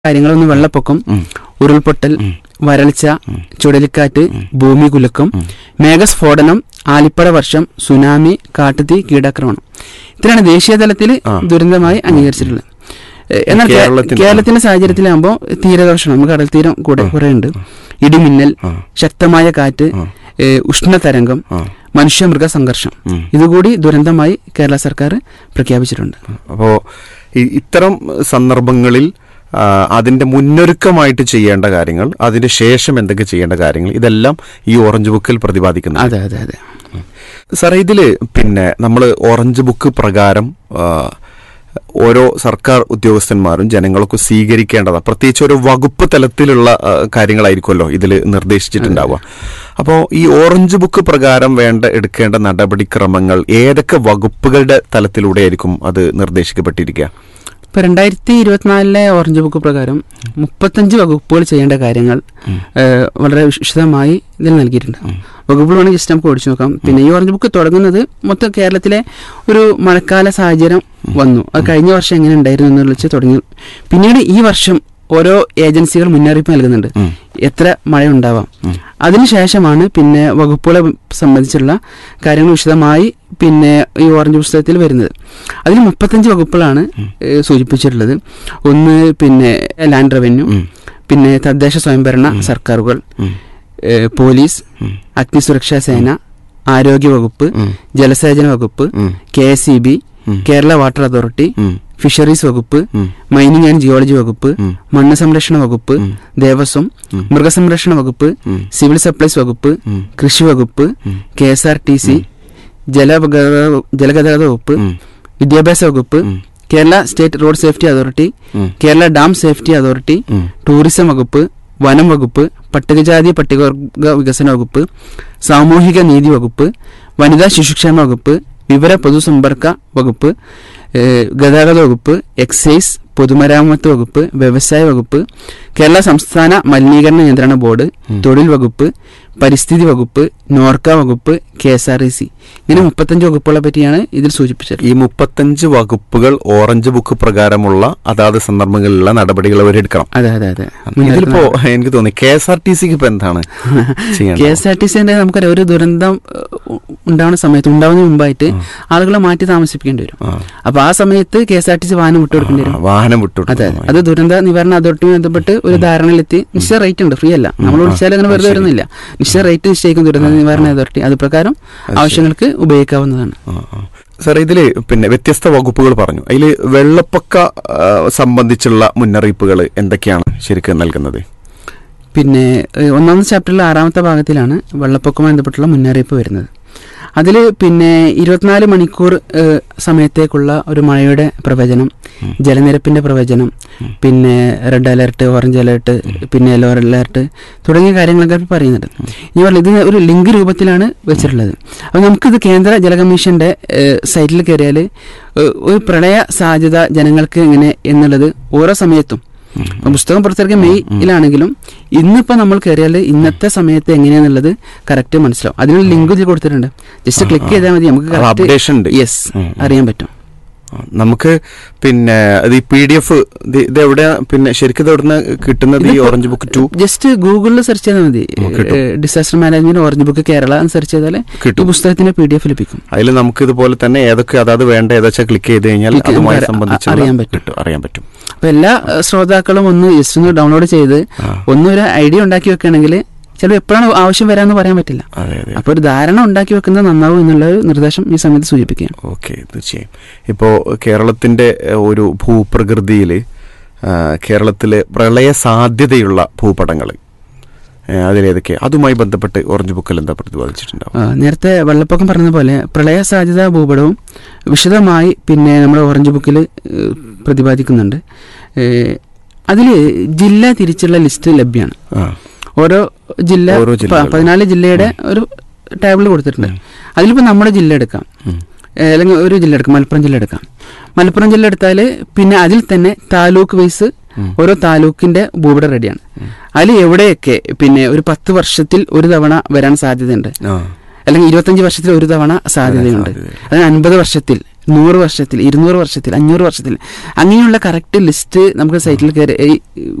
കാര്യങ്ങളൊന്നും വെള്ളപ്പൊക്കം ഉം. ഉരുൾപൊട്ടൽ വരൾച്ച ചുഴലിക്കാറ്റ് ഭൂമി കുലുക്കം മേഘസ്ഫോടനം ആലിപ്പഴ വർഷം സുനാമി കാട്ടുതീ കീടാക്രമണം ഇത്രയാണ് ദേശീയ തലത്തിൽ ആ. ദുരന്തമായി അംഗീകരിച്ചിട്ടുള്ളത് ഏഹ് എന്നാൽ കേ- കേരളത്തിന് കേരളത്തിന്റെ സാഹചര്യത്തിലാകുമ്പോൾ തീരദോഷണം നമുക്ക് കടൽ തീരം കൂടെ കുറെ ഉണ്ട് ഇടിമിന്നൽ ആ. ശക്തമായ കാറ്റ് ആ. ഏഹ് ഉഷ്ണതരംഗം ആ. മനുഷ്യ മൃഗ സംഘർഷം ഉം. ഇതുകൂടി ദുരന്തമായി കേരള സർക്കാർ പ്രഖ്യാപിച്ചിട്ടുണ്ട് അപ്പോൾ ഇത്തരം സന്ദർഭങ്ങളിൽ ആ, അതിന്റെ മുന്നൊരുക്കമായിട്ട് ചെയ്യേണ്ട കാര്യങ്ങൾ അതിന് ശേഷം എന്തൊക്കെ ചെയ്യേണ്ട കാര്യങ്ങൾ ഇതെല്ലാം ഈ ഓറഞ്ച് ബുക്കിൽ പ്രതിപാദിക്കുന്നു അതെ അതെ അതെ സാറേ ഇതില് പിന്നെ നമ്മൾ ഓറഞ്ച് ബുക്ക് പ്രകാരം ആ, ഓരോ സർക്കാർ ഉദ്യോഗസ്ഥന്മാരും ജനങ്ങൾക്ക് സ്വീകരിക്കേണ്ടതാണ് പ്രത്യേകിച്ച് ഒരു വകുപ്പ് തലത്തിലുള്ള ആ, കാര്യങ്ങളായിരിക്കുമല്ലോ ഇതിൽ നിർദ്ദേശിച്ചിട്ടുണ്ടാവുക അപ്പോൾ ഈ ഓറഞ്ച് ബുക്ക് പ്രകാരം വേണ്ട എടുക്കേണ്ട നടപടിക്രമങ്ങൾ ഏതൊക്കെ വകുപ്പുകളുടെ തലത്തിലൂടെ ആയിരിക്കും അത് നിർദ്ദേശിക്കപ്പെട്ടിരിക്കുക ഇപ്പൊ രണ്ടായിരത്തി ഇരുപത്തിനാലിലെ ഓറഞ്ച് ബുക്ക് പ്രകാരം മുപ്പത്തഞ്ച് വകുപ്പുകൾ ചെയ്യേണ്ട കാര്യങ്ങൾ ഏഹ്, വളരെ വിശദമായി ഇതിൽ നൽകിയിട്ടുണ്ട് വകുപ്പുകൾ വേണമെങ്കിൽ ജസ്റ്റ് നമുക്ക് ഓടിച്ചു നോക്കാം പിന്നെ ഈ ഓറഞ്ച് ബുക്ക് തുടങ്ങുന്നത് മൊത്തം കേരളത്തിലെ ഒരു മഴക്കാല സാഹചര്യം വന്നു അത് കഴിഞ്ഞ വർഷം എങ്ങനെ ഉണ്ടായിരുന്നു എന്നുള്ള വെച്ച് തുടങ്ങി പിന്നീട് ഈ വർഷം ഓരോ ഏജൻസികൾ മുന്നറിയിപ്പ് നൽകുന്നുണ്ട് ഉം. എത്ര മഴ ഉണ്ടാവാം അതിനുശേഷമാണ് പിന്നെ വകുപ്പുകളെ സംബന്ധിച്ചുള്ള കാര്യങ്ങൾ വിശദമായി പിന്നെ ഈ ഓറഞ്ച് പുസ്തകത്തിൽ വരുന്നത് അതിൽ മുപ്പത്തഞ്ച് വകുപ്പുകളാണ് ഏഹ്, സൂചിപ്പിച്ചിട്ടുള്ളത് ഒന്ന് പിന്നെ ലാൻഡ് റവന്യൂ ഉം. പിന്നെ തദ്ദേശ സ്വയംഭരണ സർക്കാരുകൾ ഉം. ഏഹ്, പോലീസ് ഉം. അഗ്നിസുരക്ഷാ സേന ആരോഗ്യ വകുപ്പ് ഉം. ജലസേചന വകുപ്പ് ഉം. കെ എസ് ഇ ബി ഉം. കേരള വാട്ടർ അതോറിറ്റി ഉം. ഫിഷറീസ് വകുപ്പ് ഉം. മൈനിങ് ആൻഡ് ജിയോളജി വകുപ്പ് ഉം. മണ്ണ് സംരക്ഷണ വകുപ്പ് ഉം. ദേവസ്വം ഉം. മൃഗസംരക്ഷണ വകുപ്പ് ഉം. സിവിൽ സപ്ലൈസ് വകുപ്പ് ഉം. കൃഷി വകുപ്പ് ഉം. K S R T C ജലഗതാഗത ജലഗതാഗത വകുപ്പ് ഉം. വിദ്യാഭ്യാസ വകുപ്പ് ഉം. Kerala state road safety authority ഉം. കേരള ഡാം സേഫ്റ്റി അതോറിറ്റി ഉം. ടൂറിസം വകുപ്പ് വനം വകുപ്പ് പട്ടികജാതി പട്ടികവർഗ വികസന വകുപ്പ് സാമൂഹിക നീതി വകുപ്പ് വനിതാ ശിശുക്ഷേമ വകുപ്പ് വിവര പൊതുസമ്പർക്ക വകുപ്പ് ഏഹ്, ഗതാഗത വകുപ്പ് എക്സൈസ് പൊതുമരാമത്ത് വകുപ്പ് വ്യവസായ വകുപ്പ് കേരള സംസ്ഥാന മലിനീകരണ നിയന്ത്രണ ബോർഡ് തൊഴിൽ വകുപ്പ് പരിസ്ഥിതി വകുപ്പ് നോർക്ക വകുപ്പ് K S R E C ഇങ്ങനെ മുപ്പത്തഞ്ച് വകുപ്പുകളെ പറ്റിയാണ് ഇതിൽ സൂചിപ്പിച്ചത് ഈ മുപ്പത്തഞ്ച് വകുപ്പുകൾ ഓറഞ്ച് ബുക്ക് പ്രകാരമുള്ള അതാത് സന്ദർഭങ്ങളിലുള്ള നടപടികൾ അവരെടുക്കണം അതെ അതെ അതെ ഇതിലിപ്പോ എനിക്ക് തോന്നി കെ എസ് ആർ ടി സിക്ക് ഇപ്പൊ എന്താണ് കെ ചെയ്യേണ്ടത് എസ് ആർ ടി സിന്റെ നമുക്കറിയാം ഒരു ദുരന്തം ഏഹ്, ഉണ്ടാവുന്ന സമയത്ത് ഉണ്ടാവുന്നതിന് മുമ്പായിട്ട് ആളുകളെ മാറ്റി താമസിപ്പിക്കേണ്ടി വരും ആ. അപ്പൊ ആ സമയത്ത് K S R T C വാഹനം വിട്ടുകൊടുക്കേണ്ടി വരും വാഹനം വിട്ടു അതെ അതെ അത് ദുരന്ത നിവാരണ അതോറിറ്റിയുമായി ബന്ധപ്പെട്ട് ഒരു ധാരണയിലെത്തി നിശ്ചയ റേറ്റ് ഉണ്ട് ഫ്രീ അല്ല നമ്മൾ വിളിച്ചാൽ അങ്ങനെ വെറുതെ വരുന്നില്ല നിശ്ചയ റേറ്റ് നിശ്ചയിക്കും ദുരന്ത നിവാരണ അതോറിറ്റി അത് പ്രകാരം ആവശ്യങ്ങൾക്ക് ഉപയോഗിക്കാവുന്നതാണ് സാർ ഇതില് പിന്നെ വ്യത്യസ്ത വകുപ്പുകൾ പറഞ്ഞു അതിൽ വെള്ളപ്പൊക്ക ആ, സംബന്ധിച്ചുള്ള മുന്നറിയിപ്പുകൾ എന്തൊക്കെയാണ് ശരിക്കും നൽകുന്നത് പിന്നെ ഏഹ്, ഒന്നാമത്തെ ചാപ്റ്ററിലെ ആറാമത്തെ ഭാഗത്തിലാണ് വെള്ളപ്പൊക്കവുമായി ബന്ധപ്പെട്ടുള്ള മുന്നറിയിപ്പ് വരുന്നത് അതിൽ പിന്നെ ഇരുപത്തിനാല് മണിക്കൂർ ഏഹ്, സമയത്തേക്കുള്ള ഒരു മഴയുടെ പ്രവചനം ജലനിരപ്പിന്റെ പ്രവചനം പിന്നെ റെഡ് അലേർട്ട് ഓറഞ്ച് അലേർട്ട് പിന്നെ യെല്ലോ അലേർട്ട് തുടങ്ങിയ കാര്യങ്ങളൊക്കെ അവർ പറയുന്നുണ്ട് ഇനി പറഞ്ഞ ഇത് ഒരു ലിങ്ക് രൂപത്തിലാണ് വെച്ചിട്ടുള്ളത് അപ്പോൾ നമുക്കിത് കേന്ദ്ര ജല കമ്മീഷന്റെ ഏഹ്, സൈറ്റിൽ കയറിയാൽ ഏഹ്, ഒരു പ്രളയ സാധ്യത ജനങ്ങൾക്ക് എങ്ങനെ എന്നുള്ളത് ഓരോ സമയത്തും അപ്പൊ പുസ്തകം പുറത്തിറക്കിയ മെയ്യിലാണെങ്കിലും ഇന്നിപ്പോ നമ്മൾ കയറിയാൽ ഇന്നത്തെ സമയത്ത് എങ്ങനെയാന്നുള്ളത് കറക്റ്റ് മനസ്സിലാവും അതിനുള്ള ലിങ്ക് ഇതിൽ കൊടുത്തിട്ടുണ്ട് ജസ്റ്റ് ക്ലിക്ക് ചെയ്താൽ മതി നമുക്ക് അത് updation ഉണ്ട്. യെസ് ഉം, ഉം. അറിയാൻ പറ്റും ആ, നമുക്ക് പിന്നെ ഇത് ഈ പി ഡി എഫ് ഇത് എവിടെ പിന്നെ ശരിക്കും ഇത് എവിടുന്ന് കിട്ടുന്നത് ഈ ഓറഞ്ച് ബുക്ക് ടു ജസ്റ്റ് ഗൂഗിളിൽ സെർച്ച് ചെയ്താൽ മതി ഉം, കിട്ടും. Disaster management orange book Kerala എന്ന് സെർച്ച് ചെയ്താൽ ഈ കിട്ടും പുസ്തകത്തിന്റെ പി ഡി എഫ് ലഭിക്കും അതിൽ നമുക്ക് ഇതുപോലെ തന്നെ ഏതൊക്കെ അതാത് വേണ്ട ഏതാച്ചാ ക്ലിക്ക് ചെയ്ത് കഴിഞ്ഞാൽ Click ചെയ്ത് അതുമായി നമുക്ക് സംബന്ധിച്ചുള്ള അറിയാൻ പറ്റും. കിട്ടും അറിയാൻ പറ്റും അപ്പൊ എല്ലാ ഏഹ്, ശ്രോതാക്കളും ഒന്ന് ജസ്റ്റ് ഒന്ന് ഡൗൺലോഡ് ചെയ്ത് ആ. ഒന്നൊരു ഐഡിയ ഉണ്ടാക്കി വെക്കുകയാണെങ്കിൽ ചിലപ്പോൾ എപ്പോഴാണ് ആവശ്യം വരാമെന്ന് പറയാൻ പറ്റില്ല അതെ അതെ അപ്പൊ ഒരു ധാരണ ഉണ്ടാക്കി വെക്കുന്നത് നന്നാവും എന്നുള്ള ഒരു നിർദ്ദേശം ഈ സമയത്ത് സൂചിപ്പിക്കുകയാണ് ഓക്കെ തീർച്ചയായും ഇപ്പോൾ കേരളത്തിൻ്റെ ഏഹ്, ഒരു ഭൂപ്രകൃതിയിൽ കേരളത്തിലെ പ്രളയ സാധ്യതയുള്ള ഭൂപടങ്ങൾ അതിലേതൊക്കെ അതുമായി ബന്ധപ്പെട്ട് ഓറഞ്ച് ബുക്കിൽ എന്താ പ്രതിപാദിച്ചിട്ടുണ്ടാവും ആ, നേരത്തെ വെള്ളപ്പൊക്കം പറഞ്ഞ പോലെ പ്രളയ സാധ്യതാ ഭൂപടവും വിശദമായി പിന്നെ നമ്മുടെ ഓറഞ്ച് ബുക്കിൽ പ്രതിപാദിക്കുന്നുണ്ട് അതിൽ ജില്ല തിരിച്ചുള്ള ലിസ്റ്റ് ലഭ്യമാണ് ആ ഓരോ ജില്ല ഓരോ പ- ജില്ലകളും. പതിനാല് ജില്ലയുടെ ഒരു ടേബിൾ കൊടുത്തിട്ടുണ്ട് അതിലിപ്പോൾ നമ്മുടെ ജില്ല എടുക്കാം ഉം. ഏ, അല്ലെങ്കിൽ ഒരു ജില്ല എടുക്കാം മലപ്പുറം ജില്ല എടുക്കാം മലപ്പുറം ജില്ല എടുത്താൽ പിന്നെ അതിൽ തന്നെ താലൂക്ക് വൈസ് ഓരോ താലൂക്കിന്റെ ഭൂപടം റെഡിയാണ് അതിൽ എവിടെയൊക്കെ പിന്നെ ഒരു പത്ത് വർഷത്തിൽ ഒരു തവണ വരാൻ സാധ്യതയുണ്ട് ആ അല്ലെങ്കിൽ ഇരുപത്തഞ്ച് വർഷത്തിൽ ഒരു തവണ സാധ്യതയുണ്ട് സാധ്യതയുണ്ട്. അതിന് അൻപത് വർഷത്തിൽ നൂറ് വർഷത്തിൽ ഇരുന്നൂറ് വർഷത്തിൽ അഞ്ഞൂറ് വർഷത്തിൽ അങ്ങനെയുള്ള കറക്റ്റ് ലിസ്റ്റ് നമുക്ക് സൈറ്റിൽ കയറി ഈ